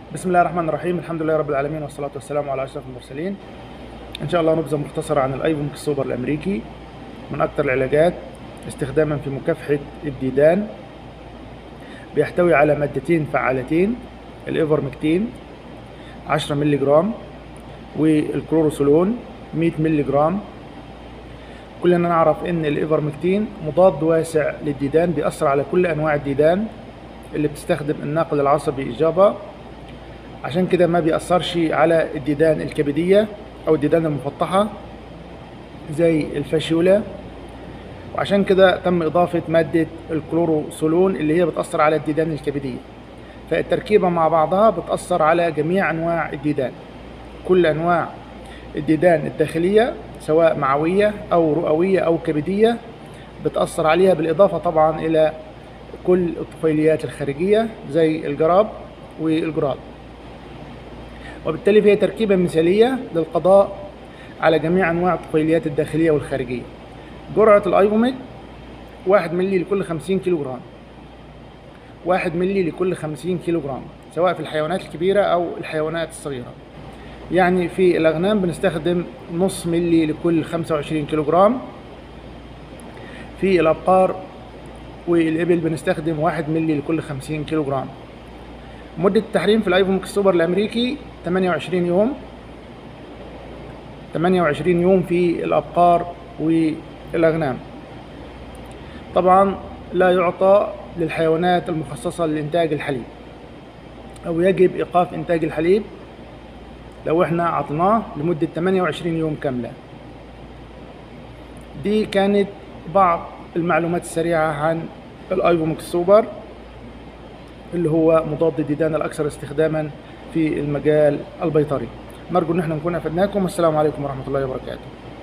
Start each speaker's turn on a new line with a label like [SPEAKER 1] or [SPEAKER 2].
[SPEAKER 1] بسم الله الرحمن الرحيم الحمد لله رب العالمين والصلاة والسلام على أشرف المرسلين إن شاء الله نبذة مختصرة عن الأيفومك السوبر الأمريكي من أكثر العلاجات استخداما في مكافحة الديدان بيحتوي على مادتين فعالتين الإيفرمكتين 10 مللي جرام والكلوروسولون 100 مللي جرام كلنا نعرف ان الإيفرمكتين مضاد واسع للديدان بيأثر على كل أنواع الديدان اللي بتستخدم الناقل العصبي إجابة عشان كده ما بيأثرش على الديدان الكبدية أو الديدان المفطحة زي الفاشيولا وعشان كده تم إضافة مادة الكلوروسولون اللي هي بتأثر على الديدان الكبدية فالتركيبة مع بعضها بتأثر على جميع أنواع الديدان كل أنواع الديدان الداخلية سواء معوية أو رئوية أو كبدية بتأثر عليها بالإضافة طبعا إلى كل الطفيليات الخارجية زي الجراب والجراد وبالتالي فهي تركيبة مثالية للقضاء على جميع أنواع الطفيليات الداخلية والخارجية جرعة الأيفوميك واحد ملي لكل خمسين كيلو جرام واحد ملي لكل خمسين كيلو جرام سواء في الحيوانات الكبيرة أو الحيوانات الصغيرة يعني في الأغنام بنستخدم نص ملي لكل خمسة وعشرين كيلو جرام في الأبقار والإبل بنستخدم واحد ملي لكل خمسين كيلو جرام مدة التحريم في الايفومك السوبر الامريكي 28 يوم 28 يوم في الابقار والاغنام طبعا لا يعطى للحيوانات المخصصة لإنتاج الحليب أو يجب إيقاف إنتاج الحليب لو إحنا عطناه لمدة 28 يوم كاملة دي كانت بعض المعلومات السريعة عن الايفومك السوبر اللي هو مضاد الديدان الأكثر استخداما في المجال البيطري نرجو ان احنا نكون افدناكم والسلام عليكم ورحمه الله وبركاته